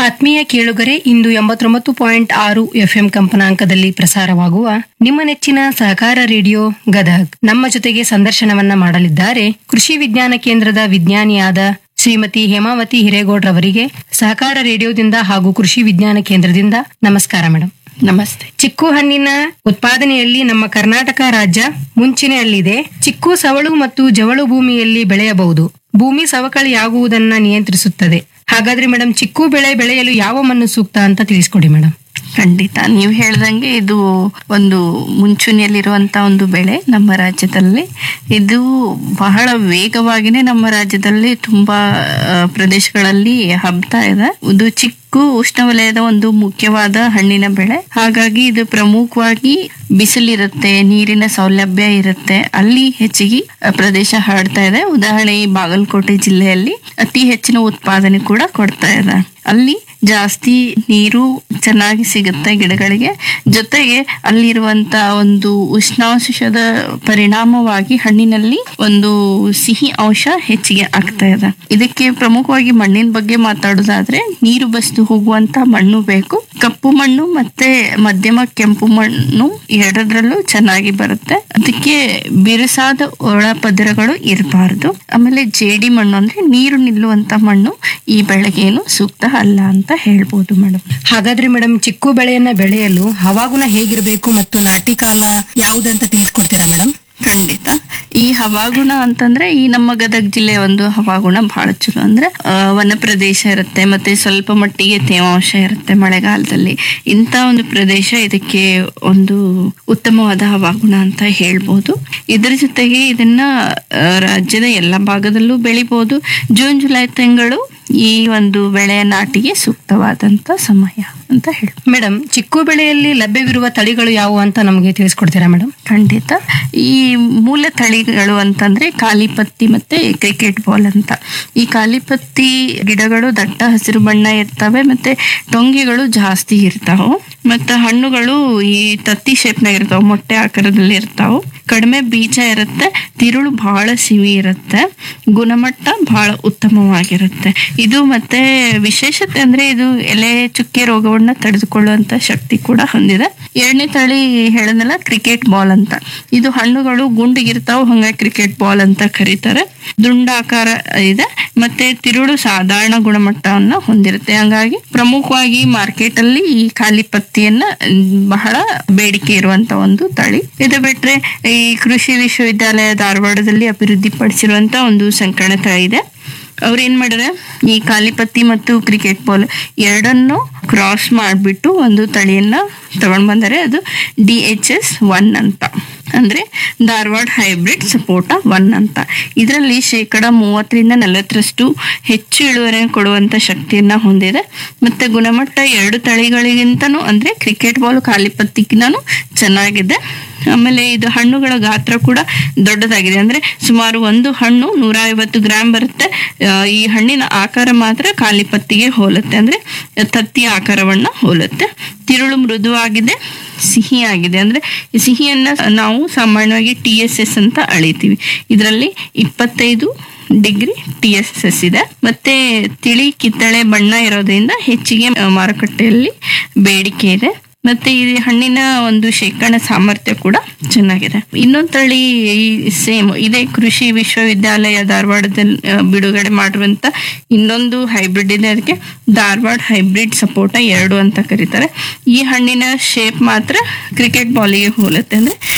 ಆತ್ಮೀಯ ಕೇಳುಗರೆ ಇಂದು ಎಂಬತ್ತೊಂಬತ್ತು ಪಾಯಿಂಟ್ ಆರು ಎಫ್ಎಂ ಕಂಪನಾಂಕದಲ್ಲಿ ಪ್ರಸಾರವಾಗುವ ನಿಮ್ಮ ನೆಚ್ಚಿನ ಸಹಕಾರ ರೇಡಿಯೋ ಗದಗ್ ನಮ್ಮ ಜೊತೆಗೆ ಸಂದರ್ಶನವನ್ನ ಮಾಡಲಿದ್ದಾರೆ ಕೃಷಿ ವಿಜ್ಞಾನ ಕೇಂದ್ರದ ವಿಜ್ಞಾನಿಯಾದ ಶ್ರೀಮತಿ ಹೇಮಾವತಿ ಹಿರೇಗೌಡ್ರವರಿಗೆ ಸಹಕಾರ ರೇಡಿಯೋದಿಂದ ಹಾಗೂ ಕೃಷಿ ವಿಜ್ಞಾನ ಕೇಂದ್ರದಿಂದ ನಮಸ್ಕಾರ ಮೇಡಮ್ ನಮಸ್ತೆ ಚಿಕ್ಕು ಹಣ್ಣಿನ ಉತ್ಪಾದನೆಯಲ್ಲಿ ನಮ್ಮ ಕರ್ನಾಟಕ ರಾಜ್ಯ ಮುಂಚೂಣಿಯಲ್ಲಿದೆ ಚಿಕ್ಕು ಸವಳು ಮತ್ತು ಜವಳು ಭೂಮಿಯಲ್ಲಿ ಬೆಳೆಯಬಹುದು ಭೂಮಿ ಸವಕಳಿಯಾಗುವುದನ್ನ ನಿಯಂತ್ರಿಸುತ್ತದೆ ಹಾಗಾದ್ರೆ ಮೇಡಮ್ ಚಿಕ್ಕು ಬೆಳೆ ಬೆಳೆಯಲು ಯಾವ ಮಣ್ಣು ಸೂಕ್ತ ಅಂತ ತಿಳಿಸ್ಕೊಡಿ ಮೇಡಮ್ ಖಂಡಿತ ನೀವು ಹೇಳ್ದಂಗೆ ಇದು ಒಂದು ಮುಂಚೂಣಿಯಲ್ಲಿರುವಂತ ಒಂದು ಬೆಳೆ ನಮ್ಮ ರಾಜ್ಯದಲ್ಲಿ ಇದು ಬಹಳ ವೇಗವಾಗಿನೇ ನಮ್ಮ ರಾಜ್ಯದಲ್ಲಿ ತುಂಬಾ ಆ, ಪ್ರದೇಶಗಳಲ್ಲಿ ಹಬ್ತಾ ಇದೆ ಇದು ಚಿಕ್ಕ ಉಷ್ಣವಲಯದ ಒಂದು ಮುಖ್ಯವಾದ ಹಣ್ಣಿನ ಬೆಳೆ ಹಾಗಾಗಿ ಇದು ಪ್ರಮುಖವಾಗಿ ಬಿಸಿಲಿರುತ್ತೆ ನೀರಿನ ಸೌಲಭ್ಯ ಇರುತ್ತೆ ಅಲ್ಲಿ ಹೆಚ್ಚಿಗೆ ಆ, ಪ್ರದೇಶ ಹರಡ್ತಾ ಇದೆ ಉದಾಹರಣೆ ಈ ಬಾಗಲಕೋಟೆ ಜಿಲ್ಲೆಯಲ್ಲಿ ಅತಿ ಹೆಚ್ಚಿನ ಉತ್ಪಾದನೆ ಕೂಡ ಕೊಡ್ತಾ ಇದೆ ಅಲ್ಲಿ ಜಾಸ್ತಿ ನೀರು ಚೆನ್ನಾಗಿ ಸಿಗುತ್ತೆ ಗಿಡಗಳಿಗೆ ಜೊತೆಗೆ ಅಲ್ಲಿರುವಂತ ಒಂದು ಉಷ್ಣಾಂಶದ ಪರಿಣಾಮವಾಗಿ ಹಣ್ಣಿನಲ್ಲಿ ಒಂದು ಸಿಹಿ ಅಂಶ ಹೆಚ್ಚಿಗೆ ಆಗ್ತಾ ಇದೆ ಇದಕ್ಕೆ ಪ್ರಮುಖವಾಗಿ ಮಣ್ಣಿನ ಬಗ್ಗೆ ಮಾತಾಡೋದಾದ್ರೆ ನೀರು ಬಸ್ದು ಹೋಗುವಂತ ಮಣ್ಣು ಬೇಕು ಕಪ್ಪು ಮಣ್ಣು ಮತ್ತೆ ಮಧ್ಯಮ ಕೆಂಪು ಮಣ್ಣು ಎರಡರಲ್ಲೂ ಚೆನ್ನಾಗಿ ಬರುತ್ತೆ ಅದಕ್ಕೆ ಬಿರುಸಾದ ಒಳ ಪದರಗಳು ಇರಬಾರ್ದು ಆಮೇಲೆ ಜೇಡಿ ಮಣ್ಣು ಅಂದ್ರೆ ನೀರು ನಿಲ್ಲುವಂತ ಮಣ್ಣು ಈ ಬೆಳೆಗೇನು ಸೂಕ್ತ ಅಲ್ಲ ಅಂತ ಹೇಳ್ಬೋದು ಮೇಡಮ್ ಹಾಗಾದ್ರೆ ಮೇಡಮ್ ಚಿಕ್ಕು ಬೆಳೆಯನ್ನ ಬೆಳೆಯಲು ಹವಾಗುಣ ಹೇಗಿರಬೇಕು ಮತ್ತು ನಾಟಿ ಕಾಲ ಯಾವುದಂತ ತಿಳಿಸ್ಕೊಡ್ತೀರಾ ಮೇಡಮ್ ಖಂಡಿತ ಈ ಹವಾಗುಣ ಅಂತಂದ್ರೆ ಈ ನಮ್ಮ ಗದಗ ಜಿಲ್ಲೆಯ ಒಂದು ಹವಾಗುಣ ಬಹಳ ಚಲೋ ಅಂದ್ರೆ ಆ, ವನ ಪ್ರದೇಶ ಇರುತ್ತೆ ಮತ್ತೆ ಸ್ವಲ್ಪ ಮಟ್ಟಿಗೆ ತೇವಾಂಶ ಇರುತ್ತೆ ಮಳೆಗಾಲದಲ್ಲಿ ಇಂಥ ಒಂದು ಪ್ರದೇಶ ಇದಕ್ಕೆ ಒಂದು ಉತ್ತಮವಾದ ಹವಾಗುಣ ಅಂತ ಹೇಳ್ಬೋದು ಇದರ ಜೊತೆಗೆ ಇದನ್ನ ಆ, ರಾಜ್ಯದ ಎಲ್ಲ ಭಾಗದಲ್ಲೂ ಬೆಳಿಬಹುದು ಜೂನ್ ಜುಲೈ ತಿಂಗಳು ಈ ಒಂದು ಬೆಳೆಯ ನಾಟಿಗೆ ಸೂಕ್ತವಾದಂತ ಸಮಯ ಅಂತ ಹೇಳ್ಬೋದು ಮೇಡಮ್ ಚಿಕ್ಕು ಬೆಳೆಯಲ್ಲಿ ಲಭ್ಯವಿರುವ ತಳಿಗಳು ಯಾವುವು ಅಂತ ನಮಗೆ ತಿಳಿಸ್ಕೊಡ್ತೀರಾ ಮೇಡಮ್ ಖಂಡಿತ ಈ ಮೂಲ ತಳಿಗಳು ಅಂತಂದ್ರೆ ಕಾಲಿಪತ್ತಿ ಮತ್ತೆ ಕ್ರಿಕೆಟ್ ಬಾಲ್ ಅಂತ ಈ ಕಾಲಿಪತ್ತಿ ಗಿಡಗಳು ದಟ್ಟ ಹಸಿರು ಬಣ್ಣ ಇರ್ತವೆ ಮತ್ತೆ ಟೊಂಗಿಗಳು ಜಾಸ್ತಿ ಇರ್ತಾವು ಮತ್ತೆ ಹಣ್ಣುಗಳು ಈ ತತ್ತಿ ಶೇಪ್ನಾಗ ಇರ್ತಾವ ಮೊಟ್ಟೆ ಆಕಾರದಲ್ಲಿ ಇರ್ತಾವು ಕಡಿಮೆ ಬೀಜ ಇರುತ್ತೆ ತಿರುಳು ಬಹಳ ಸಿಹಿ ಇರುತ್ತೆ ಗುಣಮಟ್ಟ ಬಹಳ ಉತ್ತಮವಾಗಿರುತ್ತೆ ಇದು ಮತ್ತೆ ವಿಶೇಷತೆ ಅಂದ್ರೆ ಇದು ಎಲೆ ಚುಕ್ಕೆ ರೋಗವನ್ನ ತಡೆದುಕೊಳ್ಳುವಂತ ಶಕ್ತಿ ಕೂಡ ಹೊಂದಿದೆ ಎರಡನೇ ತಳಿ ಹೇಳದ್ನಲ್ಲ ಕ್ರಿಕೆಟ್ ಬಾಲ್ ಅಂತ ಇದು ಹಣ್ಣುಗಳು ಗುಂಡಿಗಿರ್ತಾವ ಹಂಗಾಗಿ ಕ್ರಿಕೆಟ್ ಬಾಲ್ ಅಂತ ಕರೀತಾರೆ ದುಂಡಾಕಾರ ಇದೆ ಮತ್ತೆ ತಿರುಳು ಸಾಧಾರಣ ಗುಣಮಟ್ಟವನ್ನ ಹೊಂದಿರುತ್ತೆ ಹಂಗಾಗಿ ಪ್ರಮುಖವಾಗಿ ಮಾರ್ಕೆಟ್ ಅಲ್ಲಿ ಈ ಖಾಲಿ ಪತ್ತಿಯನ್ನ ಮ್, ಬಹಳ ಬೇಡಿಕೆ ಇರುವಂತ ಒಂದು ತಳಿ ಇದು ಬಿಟ್ರೆ ಈ ಕೃಷಿ ವಿಶ್ವವಿದ್ಯಾಲಯ ಧಾರವಾಡದಲ್ಲಿ ಅಭಿವೃದ್ಧಿ ಪಡಿಸಿರುವಂತ ಒಂದು ಸಂಕರಣ ತಳಿ ಇದೆ ಅವ್ರು ಏನ್ ಮಾಡಿದ್ರೆ ಈ ಕಾಲಿಪತ್ತಿ ಮತ್ತು ಕ್ರಿಕೆಟ್ ಬಾಲ್ ಎರಡನ್ನು ಕ್ರಾಸ್ ಮಾಡಿಬಿಟ್ಟು ಒಂದು ತಳಿಯನ್ನ ತಗೊಂಡ್ ಬಂದರೆ ಅದು ಡಿ ಎಚ್ ಎಸ್ ಒನ್ ಅಂತ ಅಂದ್ರೆ ಧಾರವಾಡ ಹೈಬ್ರಿಡ್ ಸಪೋಟ ಒನ್ ಅಂತ ಇದರಲ್ಲಿ ಶೇಕಡ ಮೂವತ್ತರಿಂದ ನಲವತ್ತರಷ್ಟು ಹೆಚ್ಚು ಇಳುವರಿ ಕೊಡುವಂತ ಶಕ್ತಿಯನ್ನ ಹೊಂದಿದೆ ಮತ್ತೆ ಗುಣಮಟ್ಟ ಎರಡು ತಳಿಗಳಿಗಿಂತನೂ ಅಂದ್ರೆ ಕ್ರಿಕೆಟ್ ಬಾಲ್ ಕಾಲಿಪತ್ತಿಗಿಂತನೂ ಚೆನ್ನಾಗಿದೆ ಆಮೇಲೆ ಇದು ಹಣ್ಣುಗಳ ಗಾತ್ರ ಕೂಡ ದೊಡ್ಡದಾಗಿದೆ ಅಂದ್ರೆ ಸುಮಾರು ಒಂದು ಹಣ್ಣು ನೂರ ಐವತ್ತು ಗ್ರಾಮ್ ಬರುತ್ತೆ ಆ, ಈ ಹಣ್ಣಿನ ಆಕಾರ ಮಾತ್ರ ಕಾಲಿಪತ್ತಿಗೆ ಹೋಲುತ್ತೆ ಅಂದ್ರೆ ತತ್ತಿಯ ಆಕಾರವನ್ನ ಹೋಲುತ್ತೆ ತಿರುಳು ಮೃದುವಾಗಿದೆ ಸಿಹಿಯಾಗಿದೆ ಅಂದ್ರೆ ಈ ಸಿಹಿಯನ್ನ ನಾವು ಸಾಮಾನ್ಯವಾಗಿ ಟಿ ಎಸ್ ಎಸ್ ಅಂತ ಅಳಿತೀವಿ ಇದರಲ್ಲಿ ಇಪ್ಪತ್ತೈದು ಡಿಗ್ರಿ ಟಿ ಎಸ್ ಎಸ್ ಇದೆ ಮತ್ತೆ ತಿಳಿ ಕಿತ್ತಳೆ ಬಣ್ಣ ಇರೋದ್ರಿಂದ ಹೆಚ್ಚಿಗೆ ಆ, ಮಾರುಕಟ್ಟೆಯಲ್ಲಿ ಬೇಡಿಕೆ ಇದೆ ಮತ್ತೆ ಈ ಹಣ್ಣಿನ ಒಂದು ಶೇಖರಣಾ ಸಾಮರ್ಥ್ಯ ಕೂಡ ಚೆನ್ನಾಗಿದೆ ಇನ್ನೊಂದು ತಳಿ ಸೇಮ್ ಇದೇ ಕೃಷಿ ವಿಶ್ವವಿದ್ಯಾಲಯ ಧಾರವಾಡದಲ್ಲಿ ಆ, ಬಿಡುಗಡೆ ಮಾಡಿರುವಂತ ಇನ್ನೊಂದು ಹೈಬ್ರಿಡ್ ಇದೆ ಅದಕ್ಕೆ ಧಾರವಾಡ ಹೈಬ್ರಿಡ್ ಸಪೋಟ ಎರಡು ಅಂತ ಕರೀತಾರೆ ಈ ಹಣ್ಣಿನ ಶೇಪ್ ಮಾತ್ರ ಕ್ರಿಕೆಟ್ ಬಾಲಿಗೆ ಹೋಲುತ್ತೆ ಅಂದ್ರೆ